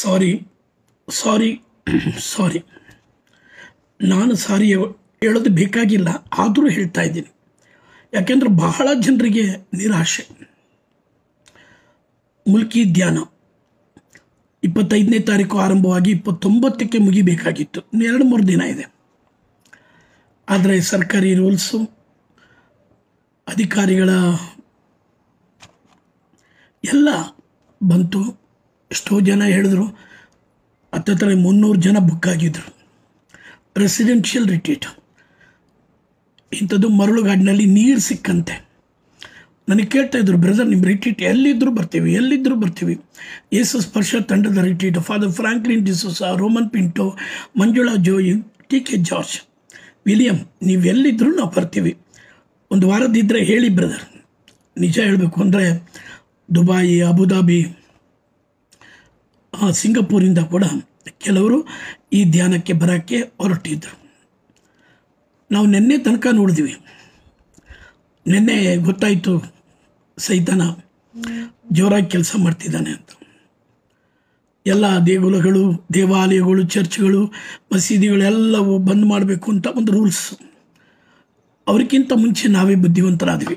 ಸಾರಿ ಸಾರಿ ಸಾರಿ ನಾನು ಸಾರಿ ಹೇಳೋದು ಬೇಕಾಗಿಲ್ಲ ಆದರೂ ಹೇಳ್ತಾ ಇದ್ದೀನಿ ಯಾಕೆಂದ್ರೆ ಬಹಳ ಜನರಿಗೆ ನಿರಾಶೆ ಮುಲ್ಕಿ ಧ್ಯಾನ ಇಪ್ಪತ್ತೈದನೇ ತಾರೀಕು ಆರಂಭವಾಗಿ ಇಪ್ಪತ್ತೊಂಬತ್ತಕ್ಕೆ ಮುಗಿಬೇಕಾಗಿತ್ತು ಇನ್ನು ಎರಡು ಮೂರು ದಿನ ಇದೆ ಆದರೆ ಸರ್ಕಾರಿ ರೂಲ್ಸು ಅಧಿಕಾರಿಗಳ ಎಲ್ಲ ಬಂತು ಎಷ್ಟೋ ಜನ ಹೇಳಿದ್ರು ಹತ್ತತ್ರ ಮುನ್ನೂರು ಜನ ಬುಕ್ ಆಗಿದ್ರು ರೆಸಿಡೆನ್ಷಿಯಲ್ ರಿಟ್ರೀಟ್ ಇಂಥದ್ದು ಮರಳುಗಾಡಿನಲ್ಲಿ ನೀರು ಸಿಕ್ಕಂತೆ ನನಗೆ ಕೇಳ್ತಾ ಇದ್ರು ಬ್ರದರ್ ನಿಮ್ಮ ರಿಟ್ರೀಟ್ ಎಲ್ಲಿದ್ದರೂ ಬರ್ತೀವಿ ಎಲ್ಲಿದ್ದರೂ ಬರ್ತೀವಿ ಯೇಸು ಸ್ಪರ್ಶ ತಂಡದ retreat father Franklin D'Souza Roman Pinto Manjula Joy T K George William ನೀವು ಎಲ್ಲಿದ್ದರೂ ನಾವು ಬರ್ತೀವಿ ಒಂದು ವಾರದಿದ್ದರೆ ಹೇಳಿ ಬ್ರದರ್ ನಿಜ ಹೇಳಬೇಕು ಅಂದರೆ ದುಬಾಯಿ ಅಬುದಾಬಿ ಆ, ಸಿಂಗಪೂರಿಂದ ಕೂಡ ಕೆಲವರು ಈ ಧ್ಯಾನಕ್ಕೆ ಬರೋಕ್ಕೆ ಹೊರಟಿದ್ದರು ನಾವು ನಿನ್ನೆ ತನಕ ನೋಡಿದ್ವಿ ನಿನ್ನೆ ಗೊತ್ತಾಯಿತು ಸೈತಾನ ಜೋರಾಗಿ ಕೆಲಸ ಮಾಡ್ತಿದ್ದಾನೆ ಅಂತ ಎಲ್ಲ ದೇಗುಲಗಳು ದೇವಾಲಯಗಳು ಚರ್ಚ್ಗಳು ಮಸೀದಿಗಳೆಲ್ಲವೂ ಬಂದ್ ಮಾಡಬೇಕು ಅಂತ ಒಂದು ರೂಲ್ಸ್ ಅವ್ರಿಗಿಂತ ಮುಂಚೆ ನಾವೇ ಬುದ್ಧಿವಂತರಾದ್ವಿ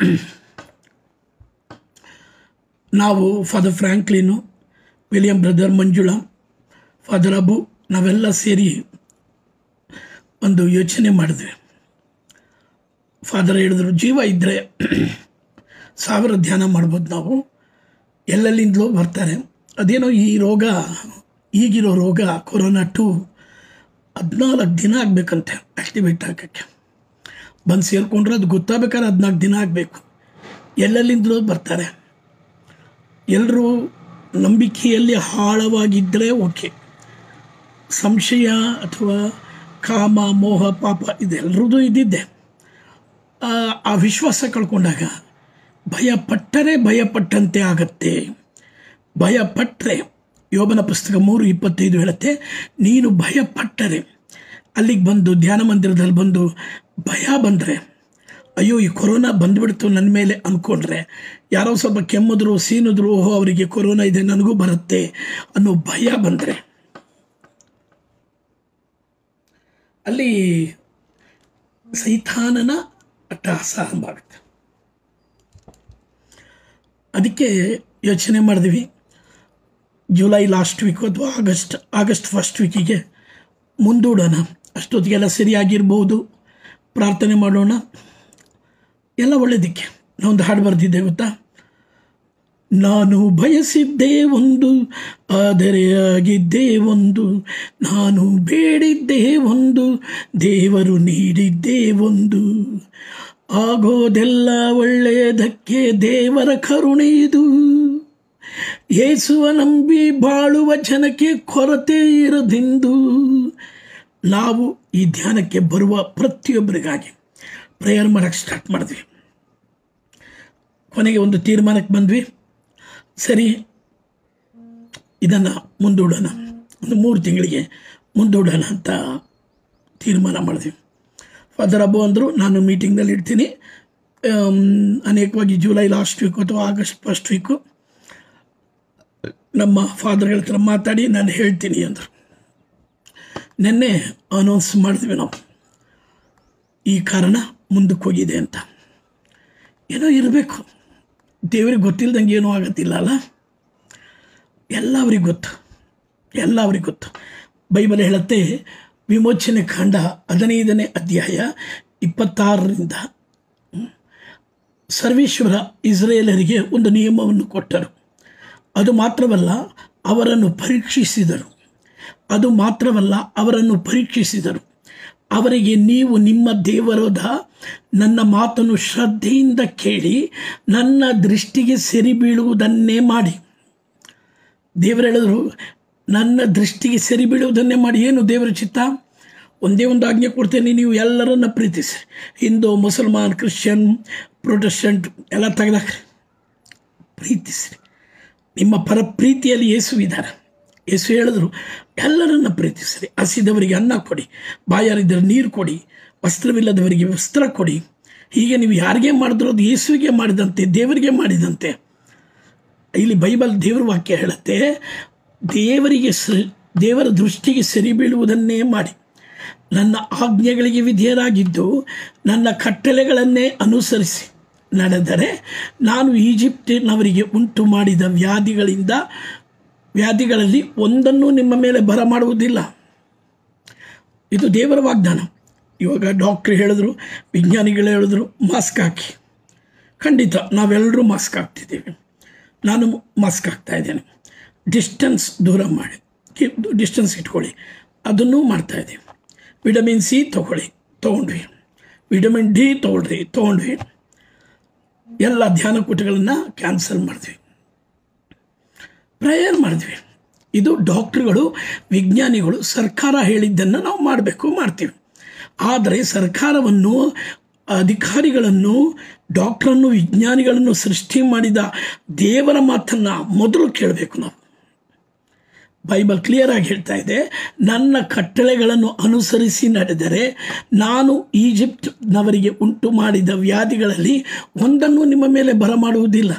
ನಾವು father Franklin William brother Manjula father Abu ನಾವೆಲ್ಲ ಸೇರಿ ಒಂದು ಯೋಚನೆ ಮಾಡಿದ್ವಿ ಫಾದರ್ ಹೇಳಿದ್ರು ಜೀವ ಇದ್ದರೆ ಸಾವಿರ ಧ್ಯಾನ ಮಾಡ್ಬೋದು ನಾವು ಎಲ್ಲೆಲ್ಲಿಂದಲೂ ಬರ್ತಾರೆ ಅದೇನೋ ಈ ರೋಗ ಈಗಿರೋ ರೋಗ ಕೊರೋನಾ ಟು ಹದಿನಾಲ್ಕು ದಿನ ಆಗಬೇಕಂತೆ ಆ್ಯಕ್ಟಿವೇಟ್ ಆಗೋಕ್ಕೆ ಬಂದು ಸೇರಿಕೊಂಡ್ರೆ ಅದು ಗೊತ್ತಾಗಬೇಕಾದ್ರೆ ಹದಿನಾಲ್ಕು ದಿನ ಆಗಬೇಕು ಎಲ್ಲೆಲ್ಲಿಂದಲೂ ಬರ್ತಾರೆ ಎಲ್ಲರೂ ನಂಬಿಕೆಯಲ್ಲಿ ಆಳವಾಗಿದ್ದರೆ ಓಕೆ ಸಂಶಯ ಅಥವಾ ಕಾಮ ಮೋಹ ಪಾಪ ಇದೆಲ್ಲರದ್ದು ಇದ್ದಿದ್ದೆ ಆ, ಆ ವಿಶ್ವಾಸ ಕಳ್ಕೊಂಡಾಗ ಭಯ ಪಟ್ಟರೆ ಭಯಪಟ್ಟಂತೆ ಆಗತ್ತೆ ಭಯ ಪಟ್ಟರೆ ಯೋಬನ ಪುಸ್ತಕ ಮೂರು ಇಪ್ಪತ್ತೈದು ಹೇಳುತ್ತೆ ನೀನು ಭಯ ಪಟ್ಟರೆ ಅಲ್ಲಿಗೆ ಬಂದು ಧ್ಯಾನ ಮಂದಿರದಲ್ಲಿ ಬಂದು ಭಯ ಬಂದರೆ ಅಯ್ಯೋ ಈ ಕೊರೋನಾ ಬಂದ್ಬಿಡ್ತು ನನ್ನ ಮೇಲೆ ಅಂದ್ಕೊಂಡ್ರೆ ಯಾರೋ ಸ್ವಲ್ಪ ಕೆಮ್ಮಿದ್ರು ಸೀನಿದ್ರು ಓಹೋ ಅವರಿಗೆ ಕೊರೋನಾ ಇದೆ ನನಗೂ ಬರುತ್ತೆ ಅನ್ನೋ ಭಯ ಬಂದರೆ ಅಲ್ಲಿ ಸೈತಾನನ ಅಟ್ಟಹಾಸ ಆರಂಭ ಆಗುತ್ತೆ ಅದಕ್ಕೆ ಯೋಚನೆ ಮಾಡಿದ್ವಿ ಜುಲೈ ಲಾಸ್ಟ್ ವೀಕು ಅಥವಾ ಆಗಸ್ಟ್ ಆಗಸ್ಟ್ ಫಸ್ಟ್ ವೀಕಿಗೆ ಮುಂದೂಡೋಣ ಅಷ್ಟೊತ್ತಿಗೆಲ್ಲ ಸರಿಯಾಗಿರ್ಬೋದು ಪ್ರಾರ್ಥನೆ ಮಾಡೋಣ ಎಲ್ಲ ಒಳ್ಳೆಯದಕ್ಕೆ ನಾವೊಂದು ಹಾಡು ಬರೆದಿದ್ದೆ ಗೊತ್ತಾ ನಾನು ಬಯಸಿದ್ದೇ ಒಂದು ಆದರೆ ಆಗಿದ್ದೇ ಒಂದು ನಾನು ಬೇಡಿದ್ದೇ ಒಂದು ದೇವರು ನೀಡಿದ್ದೇ ಒಂದು ಆಗೋದೆಲ್ಲ ಒಳ್ಳೆಯದಕ್ಕೆ ದೇವರ ಕರುಣೆ ಇದು ಯೇಸುವ ನಂಬಿ ಬಾಳುವ ಜನಕ್ಕೆ ಕೊರತೆ ಇರದಿಂದು ನಾವು ಈ ಧ್ಯಾನಕ್ಕೆ ಬರುವ ಪ್ರತಿಯೊಬ್ಬರಿಗಾಗಿ ಪ್ರೇಯರ್ ಮಾಡೋಕ್ಕೆ ಸ್ಟಾರ್ಟ್ ಮಾಡಿದ್ವಿ ಕೊನೆಗೆ ಒಂದು ತೀರ್ಮಾನಕ್ಕೆ ಬಂದ್ವಿ ಸರಿ ಇದನ್ನು ಮುಂದೂಡೋಣ ಒಂದು ಮೂರು ತಿಂಗಳಿಗೆ ಮುಂದೂಡೋಣ ಅಂತ ತೀರ್ಮಾನ ಮಾಡಿದ್ವಿ ಫಾದರ್ ಅಬ್ಬು ಅಂದರು ನಾನು ಮೀಟಿಂಗ್ನಲ್ಲಿ ಇಡ್ತೀನಿ ಆಮ್, ಅನೇಕವಾಗಿ ಜುಲೈ ಲಾಸ್ಟ್ ವೀಕು ಅಥವಾ ಆಗಸ್ಟ್ ಫಸ್ಟ್ ವೀಕು ನಮ್ಮ ಫಾದರ್ಗಳ ಹತ್ರ ಮಾತಾಡಿ ನಾನು ಹೇಳ್ತೀನಿ ಅಂದರು ನಿನ್ನೆ ಅನೌನ್ಸ್ ಮಾಡಿದ್ವಿ ನಾವು ಈ ಕಾರಣ ಮುಂದಕ್ಕೆ ಹೋಗಿದೆ ಅಂತ ಏನೋ ಇರಬೇಕು ದೇವ್ರಿಗೆ ಗೊತ್ತಿಲ್ದಂಗೆ ಏನೂ ಆಗತ್ತಿಲ್ಲ ಅಲ್ಲ ಎಲ್ಲ ಅವ್ರಿಗೆ ಗೊತ್ತು ಎಲ್ಲ ಅವ್ರಿಗೆ ಗೊತ್ತು ಬೈಬಲ್ ಹೇಳುತ್ತೆ ವಿಮೋಚನೆ ಕಾಂಡ ಹದಿನೈದನೇ ಅಧ್ಯಾಯ ಇಪ್ಪತ್ತಾರರಿಂದ ಹ್ಮ್, ಸರ್ವೇಶ್ವರ ಇಸ್ರೇಲರಿಗೆ ಒಂದು ನಿಯಮವನ್ನು ಕೊಟ್ಟರು ಅದು ಮಾತ್ರವಲ್ಲ ಅವರನ್ನು ಪರೀಕ್ಷಿಸಿದರು ಅದು ಮಾತ್ರವಲ್ಲ ಅವರನ್ನು ಪರೀಕ್ಷಿಸಿದರು ಅವರಿಗೆ ನೀವು ನಿಮ್ಮ ದೇವರಾದ ನನ್ನ ಮಾತನ್ನು ಶ್ರದ್ಧೆಯಿಂದ ಕೇಳಿ ನನ್ನ ದೃಷ್ಟಿಗೆ ಸರಿ ಬೀಳುವುದನ್ನೇ ಮಾಡಿ ದೇವರು ಹೇಳಿದ್ರು ನನ್ನ ದೃಷ್ಟಿಗೆ ಸರಿ ಬೀಳುವುದನ್ನೇ ಮಾಡಿ ಏನು ದೇವರ ಚಿತ್ತ ಒಂದೇ ಒಂದು ಆಜ್ಞೆ ಕೊಡ್ತೇನೆ ನೀವು ಎಲ್ಲರನ್ನ ಪ್ರೀತಿಸಿ ಹಿಂದೂ ಮುಸಲ್ಮಾನ್ ಕ್ರಿಶ್ಚಿಯನ್ ಪ್ರೊಟೆಸ್ಟೆಂಟ್ ಎಲ್ಲ ತೆಗೆದಾಕ್ರಿ ಪ್ರೀತಿಸಿರಿ ನಿಮ್ಮ ಪರ ಪ್ರೀತಿಯಲ್ಲಿ ಯೇಸು ಇದ್ದಾರೆ ಯೇಸು ಹೇಳಿದ್ರು ಎಲ್ಲರನ್ನ ಪ್ರೀತಿಸಿರಿ ಹಸಿದವರಿಗೆ ಅನ್ನ ಕೊಡಿ ಬಾಯಾರಿದ್ದರೆ ನೀರು ಕೊಡಿ ವಸ್ತ್ರವಿಲ್ಲದವರಿಗೆ ವಸ್ತ್ರ ಕೊಡಿ ಹೀಗೆ ನೀವು ಯಾರಿಗೆ ಮಾಡಿದ್ರೋ ಅದು ಯೇಸುವಿಗೆ ಮಾಡಿದಂತೆ ದೇವರಿಗೆ ಮಾಡಿದಂತೆ ಇಲ್ಲಿ ಬೈಬಲ್ ದೇವ್ರ ವಾಕ್ಯ ಹೇಳುತ್ತೆ ದೇವರಿಗೆ ಸ ದೇವರ ದೃಷ್ಟಿಗೆ ಸರಿ ಬೀಳುವುದನ್ನೇ ಮಾಡಿ ನನ್ನ ಆಜ್ಞೆಗಳಿಗೆ ವಿಧೇಯರಾಗಿದ್ದು ನನ್ನ ಕಟ್ಟಳೆಗಳನ್ನೇ ಅನುಸರಿಸಿ ನಡೆದರೆ ನಾನು ಈಜಿಪ್ಟಿನವರಿಗೆ ಉಂಟು ಮಾಡಿದ ವ್ಯಾಧಿಗಳಿಂದ ವ್ಯಾಧಿಗಳಲ್ಲಿ ಒಂದನ್ನು ನಿಮ್ಮ ಮೇಲೆ ಬರಮಾಡುವುದಿಲ್ಲ ಇದು ದೇವರ ವಾಗ್ದಾನ ಇವಾಗ ಡಾಕ್ಟ್ರ್ ಹೇಳಿದ್ರು ವಿಜ್ಞಾನಿಗಳು ಹೇಳಿದ್ರು ಮಾಸ್ಕ್ ಹಾಕಿ ಖಂಡಿತ ನಾವೆಲ್ಲರೂ ಮಾಸ್ಕ್ ಹಾಕ್ತಿದ್ದೀವಿ ನಾನು ಮಾಸ್ಕ್ ಹಾಕ್ತಾ ಇದ್ದೇನೆ ಡಿಸ್ಟೆನ್ಸ್ ದೂರ ಮಾಡಿ ಡಿಸ್ಟೆನ್ಸ್ ಇಟ್ಕೊಳ್ಳಿ ಅದನ್ನೂ ಮಾಡ್ತಾಯಿದ್ದೀವಿ ವಿಟಮಿನ್ ಸಿ ತೊಗೊಳ್ಳಿ ತೊಗೊಂಡ್ವಿ ವಿಟಮಿನ್ ಡಿ ತೊಗೊಳ್ರಿ ತೊಗೊಂಡ್ವಿ ಎಲ್ಲ ಧ್ಯಾನಕೂಟಗಳನ್ನು ಕ್ಯಾನ್ಸಲ್ ಮಾಡಿದ್ವಿ ಪ್ರೇಯರ್ ಮಾಡಿದ್ವಿ ಇದು ಡಾಕ್ಟ್ರುಗಳು ವಿಜ್ಞಾನಿಗಳು ಸರ್ಕಾರ ಹೇಳಿದ್ದನ್ನು ನಾವು ಮಾಡಬೇಕು ಮಾಡ್ತೀವಿ ಆದರೆ ಸರ್ಕಾರವನ್ನು ಅಧಿಕಾರಿಗಳನ್ನು ಡಾಕ್ಟ್ರನ್ನು ವಿಜ್ಞಾನಿಗಳನ್ನು ಸೃಷ್ಟಿ ಮಾಡಿದ ದೇವರ ಮಾತನ್ನು ಮೊದಲು ಕೇಳಬೇಕು ನಾವು ಬೈಬಲ್ ಕ್ಲಿಯರ್ ಆಗಿ ಹೇಳ್ತಾ ಇದೆ ನನ್ನ ಕಟ್ಟಳೆಗಳನ್ನು ಅನುಸರಿಸಿ ನಡೆದರೆ ನಾನು ಈಜಿಪ್ಟ್ನವರಿಗೆ ಉಂಟು ಮಾಡಿದ ವ್ಯಾಧಿಗಳಲ್ಲಿ ಒಂದನ್ನು ನಿಮ್ಮ ಮೇಲೆ ಬರಮಾಡುವುದಿಲ್ಲ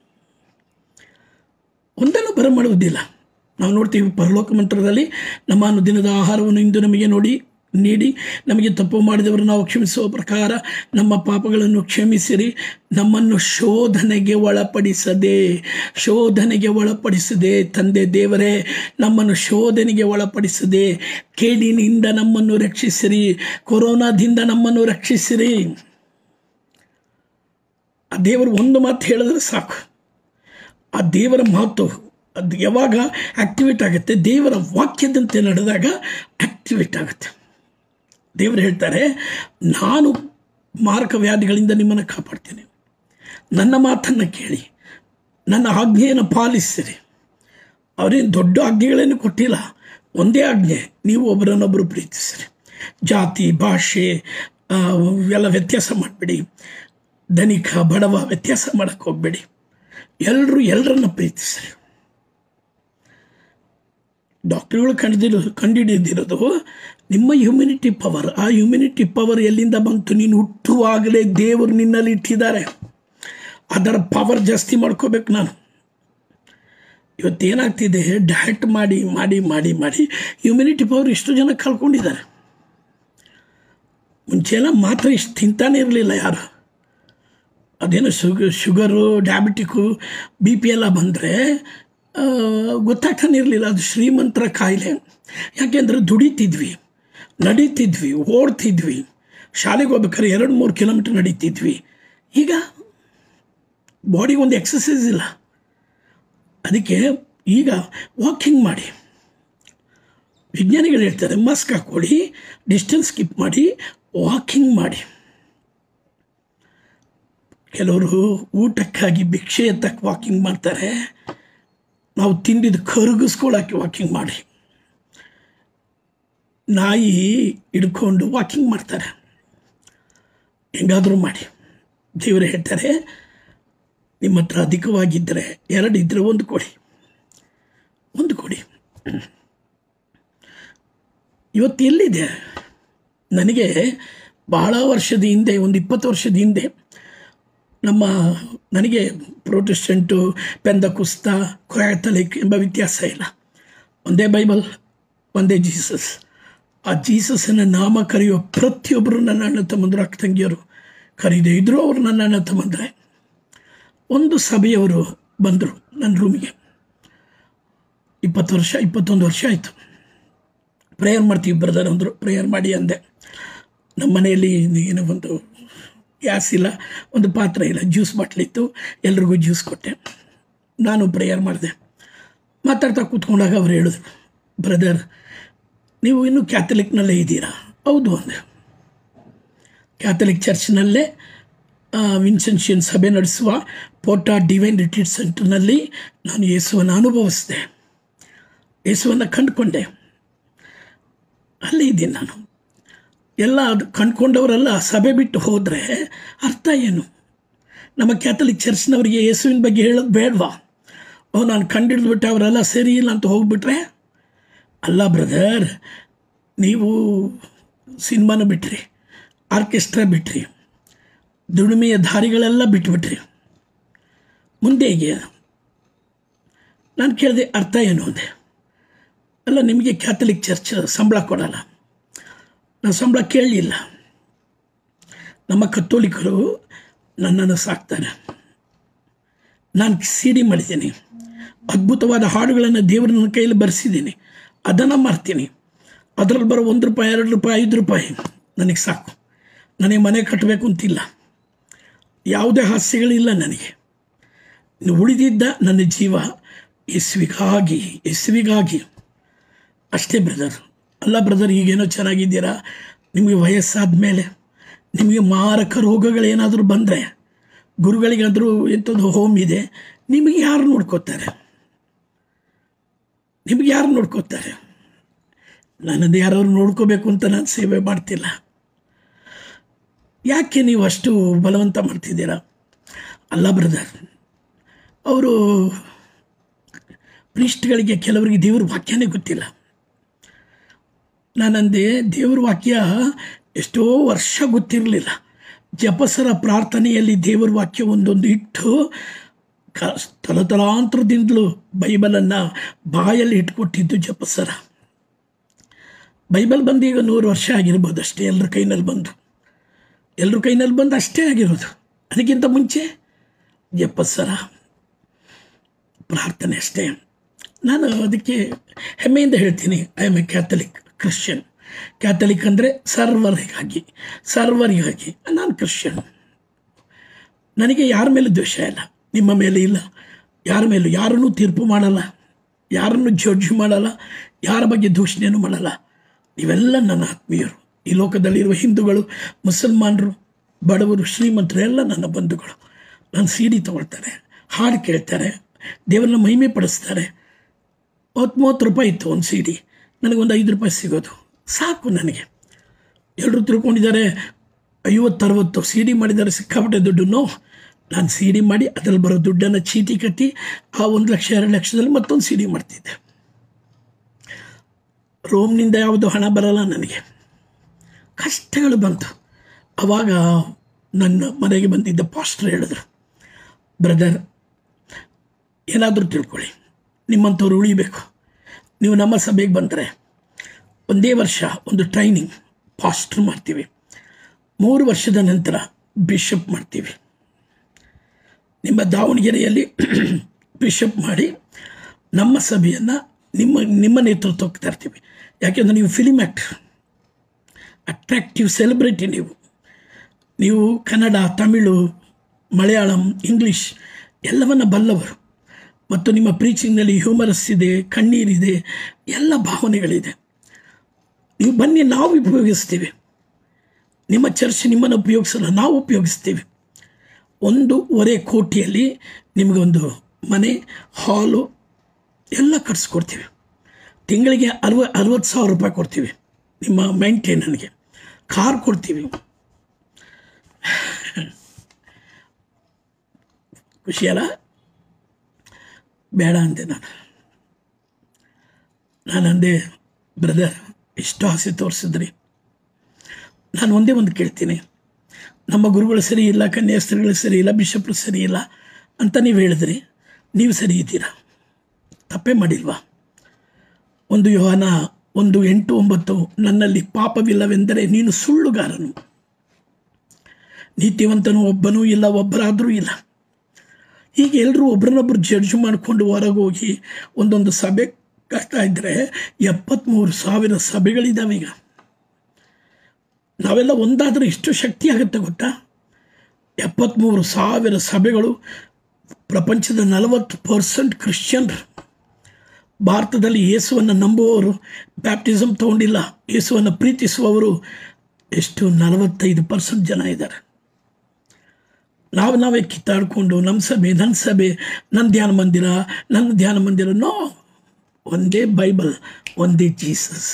ಒಂದನ್ನು ಬರಮಾಡುವುದಿಲ್ಲ ನಾವು ನೋಡ್ತೀವಿ ಪರಲೋಕ ಮಂತ್ರದಲ್ಲಿ ನಮ್ಮ ಅನುದಿನದ ಆಹಾರವನ್ನು ಇಂದು ನಮಗೆ ನೋಡಿ ನೀಡಿ ನಮಗೆ ತಪ್ಪು ಮಾಡಿದವರು ನಾವು ಕ್ಷಮಿಸುವ ಪ್ರಕಾರ ನಮ್ಮ ಪಾಪಗಳನ್ನು ಕ್ಷಮಿಸಿರಿ ನಮ್ಮನ್ನು ಶೋಧನೆಗೆ ಒಳಪಡಿಸದೆ ಶೋಧನೆಗೆ ಒಳಪಡಿಸದೆ ತಂದೆ ದೇವರೇ ನಮ್ಮನ್ನು ಶೋಧನೆಗೆ ಒಳಪಡಿಸದೆ ಕೇಡಿನಿಂದ ನಮ್ಮನ್ನು ರಕ್ಷಿಸಿರಿ ಕೊರೋನಾದಿಂದ ನಮ್ಮನ್ನು ರಕ್ಷಿಸಿರಿ ಆ ದೇವರು ಒಂದು ಮಾತು ಹೇಳಿದ್ರೆ ಸಾಕು ಆ ದೇವರ ಮಾತು ಅದು ಯಾವಾಗ ಆ್ಯಕ್ಟಿವೇಟ್ ಆಗುತ್ತೆ ದೇವರ ವಾಕ್ಯದಂತೆ ನಡೆದಾಗ ಆ್ಯಕ್ಟಿವೇಟ್ ಆಗುತ್ತೆ ದೇವರು ಹೇಳ್ತಾರೆ ನಾನು ಮಾರಕ ವ್ಯಾಧಿಗಳಿಂದ ನಿಮ್ಮನ್ನು ಕಾಪಾಡ್ತೇನೆ ನನ್ನ ಮಾತನ್ನು ಕೇಳಿ ನನ್ನ ಆಜ್ಞೆಯನ್ನು ಪಾಲಿಸಿರಿ ಅವರೇನು ದೊಡ್ಡ ಆಜ್ಞೆಗಳೇನು ಕೊಟ್ಟಿಲ್ಲ ಒಂದೇ ಆಜ್ಞೆ ನೀವು ಒಬ್ಬರನ್ನೊಬ್ಬರು ಪ್ರೀತಿಸಿರಿ ಜಾತಿ ಭಾಷೆ ಆ, ಎಲ್ಲ ವ್ಯತ್ಯಾಸ ಮಾಡಬೇಡಿ ಧನಿಕ ಬಡವ ವ್ಯತ್ಯಾಸ ಮಾಡಕ್ಕೆ ಹೋಗಬೇಡಿ ಎಲ್ಲರೂ ಎಲ್ಲರನ್ನ ಪ್ರೀತಿಸ್ರಿ ಡಾಕ್ಟ್ರುಗಳು ಕಂಡಿರೋ ಕಂಡುಹಿಡಿದಿರೋದು ನಿಮ್ಮ ಹ್ಯುಮಿನಿಟಿ ಪವರ್ ಆ ಹ್ಯುಮಿನಿಟಿ ಪವರ್ ಎಲ್ಲಿಂದ ಬಂತು ನೀನು ಹುಟ್ಟುವಾಗಲೇ ದೇವರು ನಿನ್ನಲ್ಲಿ ಇಟ್ಟಿದ್ದಾರೆ ಅದರ ಪವರ್ ಜಾಸ್ತಿ ಮಾಡ್ಕೋಬೇಕು ನಾನು ಇವತ್ತೇನಾಗ್ತಿದೆ ಡಯಟ್ ಮಾಡಿ ಮಾಡಿ ಮಾಡಿ ಮಾಡಿ ಹ್ಯುಮಿನಿಟಿ ಪವರ್ ಇಷ್ಟು ಜನ ಕಳ್ಕೊಂಡಿದ್ದಾರೆ ಮುಂಚೆಲ್ಲ ಮಾತ್ರ ಇಷ್ಟು ತಿಂತಾನೆ ಇರಲಿಲ್ಲ ಯಾರು ಅದೇನೋ ಶುಗ ಶುಗರು ಡಯಾಬಿಟಿಕ್ಕು ಬಿ ಪಿ ಎಲ್ಲ ಬಂದರೆ ಗೊತ್ತಾಗ್ತಾನೆ ಇರಲಿಲ್ಲ ಅದು ಶ್ರೀಮಂತರ ಕಾಯಿಲೆ ಯಾಕೆಂದರೆ ದುಡಿತಿದ್ವಿ ನಡೀತಿದ್ವಿ ಓಡ್ತಿದ್ವಿ ಶಾಲೆಗೆ ಹೋಗ್ಬೇಕಾದ್ರೆ ಎರಡು ಮೂರು ಕಿಲೋಮೀಟ್ರ್ ನಡೀತಿದ್ವಿ ಈಗ ಬಾಡಿಗೆ ಒಂದು ಎಕ್ಸಸೈಸ್ ಇಲ್ಲ ಅದಕ್ಕೆ ಈಗ ವಾಕಿಂಗ್ ಮಾಡಿ ವಿಜ್ಞಾನಿಗಳು ಹೇಳ್ತಾರೆ ಮಾಸ್ಕ್ ಹಾಕ್ಕೊಳ್ಳಿ ಡಿಸ್ಟೆನ್ಸ್ ಸ್ಕಿಪ್ ಮಾಡಿ ವಾಕಿಂಗ್ ಮಾಡಿ ಕೆಲವರು ಊಟಕ್ಕಾಗಿ ಭಿಕ್ಷೆ ಎತ್ತಕ್ಕೆ ವಾಕಿಂಗ್ ಮಾಡ್ತಾರೆ ನಾವು ತಿಂದಿದ್ದು ಕರಗಿಸ್ಕೊಳಕ್ಕೆ ವಾಕಿಂಗ್ ಮಾಡಿ ನಾಯಿ ಹಿಡ್ಕೊಂಡು ವಾಕಿಂಗ್ ಮಾಡ್ತಾರೆ ಹೆಂಗಾದರೂ ಮಾಡಿ ದೇವರು ಹೇಳ್ತಾರೆ ನಿಮ್ಮ ಹತ್ರ ಅಧಿಕವಾಗಿದ್ದರೆ ಎರಡು ಇದ್ದರೆ ಒಂದು ಕೊಡಿ ಒಂದು ಕೊಡಿ ಇವತ್ತು ಎಲ್ಲಿದೆ ನನಗೆ ಬಹಳ ವರ್ಷದ ಹಿಂದೆ ಒಂದು ಇಪ್ಪತ್ತು ವರ್ಷದ ಹಿಂದೆ ನಮ್ಮ ನನಗೆ ಪ್ರೊಟೆಸ್ಟೆಂಟು ಪೆಂದ ಕುಸ್ತ ಕ್ಯಾಥಲಿಕ್ ಎಂಬ ವ್ಯತ್ಯಾಸ ಇಲ್ಲ ಒಂದೇ ಬೈಬಲ್ ಒಂದೇ ಜೀಸಸ್ ಆ ಜೀಸಸ್ಸನ್ನು ನಾಮ ಕರೆಯುವ ಪ್ರತಿಯೊಬ್ಬರು ನನ್ನ ಅಣ್ಣ ತಮ್ಮಂದರು ಅಕ್ಕ ತಂಗಿಯರು ಕರೀದೇ ಇದ್ದರೂ ಅವರು ನನ್ನ ಅಣ್ಣ ತಮ್ಮಂದರೆ ಒಂದು ಸಭೆಯವರು ಬಂದರು ನನ್ನ ರೂಮಿಗೆ ಇಪ್ಪತ್ತು ವರ್ಷ ಇಪ್ಪತ್ತೊಂದು ವರ್ಷ ಆಯಿತು ಪ್ರೇಯರ್ ಮಾಡ್ತೀವಿ ಬ್ರದರ್ ಅಂದರು ಪ್ರೇಯರ್ ಮಾಡಿ ಅಂದೆ ನಮ್ಮ ಮನೆಯಲ್ಲಿ ಏನೋ ಒಂದು ಗ್ಯಾಸ್ ಇಲ್ಲ ಒಂದು ಪಾತ್ರೆ ಇಲ್ಲ ಜ್ಯೂಸ್ ಬಾಟ್ಲಿತ್ತು ಎಲ್ರಿಗೂ ಜ್ಯೂಸ್ ಕೊಟ್ಟೆ ನಾನು ಪ್ರೇಯರ್ ಮಾಡಿದೆ ಮಾತಾಡ್ತಾ ಕೂತ್ಕೊಂಡಾಗ ಅವ್ರು ಹೇಳಿದ್ರು ಬ್ರದರ್ ನೀವು ಇನ್ನೂ ಕ್ಯಾಥಲಿಕ್ನಲ್ಲೇ ಇದ್ದೀರಾ ಹೌದು ಅಂದೆ ಕ್ಯಾಥಲಿಕ್ ಚರ್ಚ್ನಲ್ಲೇ ವಿನ್ಸೆನ್ಷಿಯನ್ ಸಭೆ ನಡೆಸುವ ಪೋಟಾ ಡಿವೈನ್ ರಿಟ್ರೀಟ್ ಸೆಂಟರ್ನಲ್ಲಿ ನಾನು ಯೇಸುವನ್ನು ಅನುಭವಿಸಿದೆ ಯೇಸುವನ್ನು ಕಂಡುಕೊಂಡೆ ಅಲ್ಲೇ ಇದ್ದೀನಿ ನಾನು ಎಲ್ಲ ಅದು ಕಂಡ್ಕೊಂಡವರೆಲ್ಲ ಸಭೆ ಬಿಟ್ಟು ಹೋದರೆ ಅರ್ಥ ಏನು ನಮ್ಮ ಕ್ಯಾಥಲಿಕ್ ಚರ್ಚ್ನವರಿಗೆ ಯೇಸುವಿನ ಬಗ್ಗೆ ಹೇಳೋದು ಬೇಡವಾ ಓ ನಾನು ಕಂಡಿಡ್ದುಬಿಟ್ಟೆ ಅವರೆಲ್ಲ ಸರಿ ಇಲ್ಲ ಅಂತ ಹೋಗ್ಬಿಟ್ರೆ ಅಲ್ಲ ಬ್ರದರ್ ನೀವು ಸಿನಿಮಾನ ಬಿಟ್ರಿ ಆರ್ಕೆಸ್ಟ್ರಾ ಬಿಟ್ರಿ ದುಡಿಮೆಯ ದಾರಿಗಳೆಲ್ಲ ಬಿಟ್ಬಿಟ್ರಿ ಮುಂದೆ ಹೇಗೆ ನಾನು ಕೇಳಿದೆ ಅರ್ಥ ಏನು ಅಂದೆ ಅಲ್ಲ ನಿಮಗೆ ಕ್ಯಾಥಲಿಕ್ ಚರ್ಚ್ ಸಂಬಳ ಕೊಡಲ್ಲ ನಾನು ಸಂಬಳ ಕೇಳಲಿಲ್ಲ ನಮ್ಮ ಕತ್ತೋಲಿಕರು ನನ್ನನ್ನು ಸಾಕ್ತಾರೆ ನಾನು ಸಿ ಡಿ ಮಾಡಿದ್ದೀನಿ ಅದ್ಭುತವಾದ ಹಾಡುಗಳನ್ನು ದೇವರು ನನ್ನ ಕೈಯಲ್ಲಿ ಬರೆಸಿದ್ದೀನಿ ಅದನ್ನು ಮಾಡ್ತೀನಿ ಅದರಲ್ಲಿ ಬರೋ ಒಂದು ರೂಪಾಯಿ ಎರಡು ರೂಪಾಯಿ ಐದು ರೂಪಾಯಿ ನನಗೆ ಸಾಕು ನನಗೆ ಮನೆ ಕಟ್ಟಬೇಕು ಅಂತಿಲ್ಲ ಯಾವುದೇ ಹಾಸ್ಯಗಳಿಲ್ಲ ನನಗೆ ಇನ್ನು ಉಳಿದಿದ್ದ ನನ್ನ ಜೀವ ಯೇಸುವಿಗಾಗಿ ಯೇಸುವಿಗಾಗಿ ಅಷ್ಟೇ ಬ್ರದರ್ ಅಲ್ಲ ಬ್ರದರ್ ಈಗೇನೋ ಚೆನ್ನಾಗಿದ್ದೀರಾ ನಿಮಗೆ ವಯಸ್ಸಾದ ಮೇಲೆ ನಿಮಗೆ ಮಾರಕ ರೋಗಗಳೇನಾದರೂ ಬಂದರೆ ಗುರುಗಳಿಗಾದರೂ ಎಂಥದ್ದು ಹೋಮ್ ಇದೆ ನಿಮಗೆ ಯಾರು ನೋಡ್ಕೋತಾರೆ ನಿಮಗೆ ಯಾರು ನೋಡ್ಕೋತಾರೆ ನನ್ನದು ಯಾರು ನೋಡ್ಕೋಬೇಕು ಅಂತ ನಾನು ಸೇವೆ ಮಾಡ್ತಿಲ್ಲ ಯಾಕೆ ನೀವು ಅಷ್ಟು ಬಲವಂತ ಮಾಡ್ತಿದ್ದೀರಾ ಅಲ್ಲ ಬ್ರದರ್ ಅವರು ಪ್ರೀಸ್ಟ್ಗಳಿಗೆ ಕೆಲವರಿಗೆ ದೇವ್ರ ವಾಕ್ಯನೇ ಗೊತ್ತಿಲ್ಲ ನಾನಂದೆ ದೇವ್ರ ವಾಕ್ಯ ಎಷ್ಟೋ ವರ್ಷ ಗೊತ್ತಿರಲಿಲ್ಲ ಜಪಸರ ಪ್ರಾರ್ಥನೆಯಲ್ಲಿ ದೇವರ ವಾಕ್ಯ ಒಂದೊಂದು ಇಟ್ಟು ಕ ತಲತಲಾಂತರದಿಂದಲೂ ಬೈಬಲನ್ನು ಬಾಯಲ್ಲಿ ಇಟ್ಕೊಟ್ಟಿದ್ದು ಜಪಸರ ಬೈಬಲ್ ಬಂದು ಈಗ ನೂರು ವರ್ಷ ಆಗಿರ್ಬೋದು ಅಷ್ಟೇ ಎಲ್ಲರ ಕೈನಲ್ಲಿ ಬಂದು ಎಲ್ಲರ ಕೈನಲ್ಲಿ ಬಂದು ಅಷ್ಟೇ ಆಗಿರೋದು ಅದಕ್ಕಿಂತ ಮುಂಚೆ ಜಪಸರ ಪ್ರಾರ್ಥನೆ ಅಷ್ಟೇ ನಾನು ಅದಕ್ಕೆ ಹೆಮ್ಮೆಯಿಂದ ಹೇಳ್ತೀನಿ I am a Catholic Christian Catholic ಅಂದರೆ ಸರ್ವರಿಗಾಗಿ ಸರ್ವರಿಗಾಗಿ ನಾನು ಕ್ರಿಶ್ಚಿಯನ್ ನನಗೆ ಯಾರ ಮೇಲೆ ದ್ವೇಷ ಇಲ್ಲ ನಿಮ್ಮ ಮೇಲೆ ಇಲ್ಲ ಯಾರ ಮೇಲೂ ಯಾರನ್ನೂ ತೀರ್ಪು ಮಾಡಲ್ಲ ಯಾರನ್ನು ಜಡ್ಜ್ ಮಾಡಲ್ಲ ಯಾರ ಬಗ್ಗೆ ದೂಷಣೆಯನ್ನು ಮಾಡಲ್ಲ ನೀವೆಲ್ಲ ನನ್ನ ಆತ್ಮೀಯರು ಈ ಲೋಕದಲ್ಲಿರುವ ಹಿಂದೂಗಳು ಮುಸಲ್ಮಾನರು ಬಡವರು ಶ್ರೀಮಂತರು ಎಲ್ಲ ನನ್ನ ಬಂಧುಗಳು ನಾನು ಸಿ ಡಿ ತೊಗೊಳ್ತಾರೆ ಹಾಡು ಕೇಳ್ತಾರೆ ದೇವರನ್ನ ಮಹಿಮೆ ಪಡಿಸ್ತಾರೆ ಮೂವತ್ತು ಮೂವತ್ತು ರೂಪಾಯಿ ಇತ್ತು ಒಂದು ಸಿ ಡಿ ನನಗೊಂದು ಐದು ರೂಪಾಯಿ ಸಿಗೋದು ಸಾಕು ನನಗೆ ಎಲ್ಲರೂ ತಿಳ್ಕೊಂಡಿದ್ದಾರೆ ಐವತ್ತರವತ್ತು ಸಿ ಡಿ ಮಾಡಿದ್ದಾರೆ ಸಿಕ್ಕಾಪಟ್ಟೆ ದುಡ್ಡು ನೋ ನಾನು ಸಿ ಡಿ ಮಾಡಿ ಅದರಲ್ಲಿ ಬರೋ ದುಡ್ಡನ್ನು ಚೀಟಿ ಕಟ್ಟಿ ಆ ಒಂದು ಲಕ್ಷ ಎರಡು ಲಕ್ಷದಲ್ಲಿ ಮತ್ತೊಂದು ಸಿ ಡಿ ಮಾಡ್ತಿದ್ದೆ ರೋಮ್ನಿಂದ ಯಾವುದು ಹಣ ಬರಲ್ಲ ನನಗೆ ಕಷ್ಟಗಳು ಬಂತು ಆವಾಗ ನನ್ನ ಮನೆಗೆ ಬಂದಿದ್ದ ಪಾಸ್ಟರ್ ಹೇಳಿದ್ರು ಬ್ರದರ್ ಏನಾದರೂ ತಿಳ್ಕೊಳ್ಳಿ ನಿಮ್ಮಂಥವ್ರು ಉಳಿಬೇಕು ನೀವು ನಮ್ಮ ಸಭೆಗೆ ಬಂದರೆ ಒಂದೇ ವರ್ಷ ಒಂದು ಟ್ರೈನಿಂಗ್ ಪಾಸ್ಟ್ರ್ ಮಾಡ್ತೀವಿ ಮೂರು ವರ್ಷದ ನಂತರ ಬಿಷಪ್ ಮಾಡ್ತೀವಿ ನಿಮ್ಮ ದಾವಣಗೆರೆಯಲ್ಲಿ ಬಿಷಪ್ ಮಾಡಿ ನಮ್ಮ ಸಭೆಯನ್ನು ನಿಮ್ಮ ನಿಮ್ಮ ನೇತೃತ್ವಕ್ಕೆ ತರ್ತೀವಿ ಯಾಕೆಂದರೆ ನೀವು ಫಿಲಿಮ್ ಆ್ಯಕ್ಟ್ರ್ ಅಟ್ರಾಕ್ಟಿವ್ ಸೆಲೆಬ್ರಿಟಿ ನೀವು ನೀವು ಕನ್ನಡ ತಮಿಳು ಮಲಯಾಳಂ ಇಂಗ್ಲೀಷ್ ಎಲ್ಲವನ್ನ ಬಲ್ಲವರು ಮತ್ತು ನಿಮ್ಮ ಪ್ರೀಚಿಂಗ್ನಲ್ಲಿ ಹ್ಯೂಮರಸ್ ಇದೆ ಕಣ್ಣೀರಿದೆ ಎಲ್ಲ ಭಾವನೆಗಳಿದೆ ನೀವು ಬನ್ನಿ ನಾವು ಉಪಯೋಗಿಸ್ತೀವಿ ನಿಮ್ಮ ಚರ್ಚ್ ನಿಮ್ಮನ್ನು ಉಪಯೋಗಿಸಲ್ಲ ನಾವು ಉಪಯೋಗಿಸ್ತೀವಿ ಒಂದೂವರೆ ಕೋಟಿಯಲ್ಲಿ ನಿಮಗೊಂದು ಮನೆ ಹಾಲು ಎಲ್ಲ ಕಟ್ಸ್ಕೊಡ್ತೀವಿ ತಿಂಗಳಿಗೆ ಅರವ ಅರವತ್ತು ಸಾವಿರ ರೂಪಾಯಿ ಕೊಡ್ತೀವಿ ನಿಮ್ಮ ಮೇಂಟೈನನ್ಗೆ ಕಾರ್ ಕೊಡ್ತೀವಿ ಖುಷಿಯಲ್ಲ ಬೇಡ ಅಂದೆ ನಾನು ನಾನು ಅಂದೆ ಬ್ರದರ್ ಎಷ್ಟು ಆಸೆ ತೋರಿಸಿದ್ರಿ ನಾನು ಒಂದೇ ಒಂದು ಕೇಳ್ತೀನಿ ನಮ್ಮ ಗುರುಗಳು ಸರಿ ಇಲ್ಲ ಕನ್ಯಾಸ್ತ್ರಿಗಳು ಸರಿ ಇಲ್ಲ ಬಿಷಪ್ರು ಸರಿ ಇಲ್ಲ ಅಂತ ನೀವು ಹೇಳಿದ್ರಿ ನೀವು ಸರಿ ಇದ್ದೀರಾ ತಪ್ಪೇ ಮಾಡಿಲ್ವಾ ಒಂದು ಯೋಹಾನ ಒಂದು ಎಂಟು ಒಂಬತ್ತು ನನ್ನಲ್ಲಿ ಪಾಪವಿಲ್ಲವೆಂದರೆ ನೀನು ಸುಳ್ಳುಗಾರನು ನೀತಿವಂತನು ಒಬ್ಬನೂ ಇಲ್ಲ ಒಬ್ಬರಾದರೂ ಇಲ್ಲ ಹೀಗೆ ಎಲ್ಲರೂ ಒಬ್ರನ್ನೊಬ್ರು ಜಡ್ಜ್ ಮಾಡಿಕೊಂಡು ಹೊರಗೆ ಹೋಗಿ ಒಂದೊಂದು ಸಭೆ ಕಟ್ತಾ ಇದ್ದರೆ ಎಪ್ಪತ್ತ್ಮೂರು ಸಾವಿರ ಸಭೆಗಳಿದ್ದಾವೆ ಈಗ ನಾವೆಲ್ಲ ಒಂದಾದರೆ ಎಷ್ಟು ಶಕ್ತಿ ಆಗುತ್ತೆ ಗೊತ್ತಾ ಎಪ್ಪತ್ತ್ಮೂರು ಸಾವಿರ ಸಭೆಗಳು ಪ್ರಪಂಚದ ನಲವತ್ತು ಪರ್ಸೆಂಟ್ ಕ್ರಿಶ್ಚಿಯನ್ರು ಭಾರತದಲ್ಲಿ ಯೇಸುವನ್ನು ನಂಬುವವರು ಬ್ಯಾಪ್ಟಿಸಮ್ ತಗೊಂಡಿಲ್ಲ ಯೇಸುವನ್ನು ಪ್ರೀತಿಸುವವರು ಎಷ್ಟು ನಲವತ್ತೈದು ಪರ್ಸೆಂಟ್ ಜನ ಇದ್ದಾರೆ ನಾವು ನಾವೇ ಕಿತ್ತಾಡಿಕೊಂಡು ನಮ್ಮ ಸಭೆ ನನ್ನ ಸಭೆ ನನ್ನ ಧ್ಯಾನ ಮಂದಿರ ನನ್ನ ಧ್ಯಾನ ಮಂದಿರ ನೋ ಒಂದೇ ಬೈಬಲ್ ಒಂದೇ ಜೀಸಸ್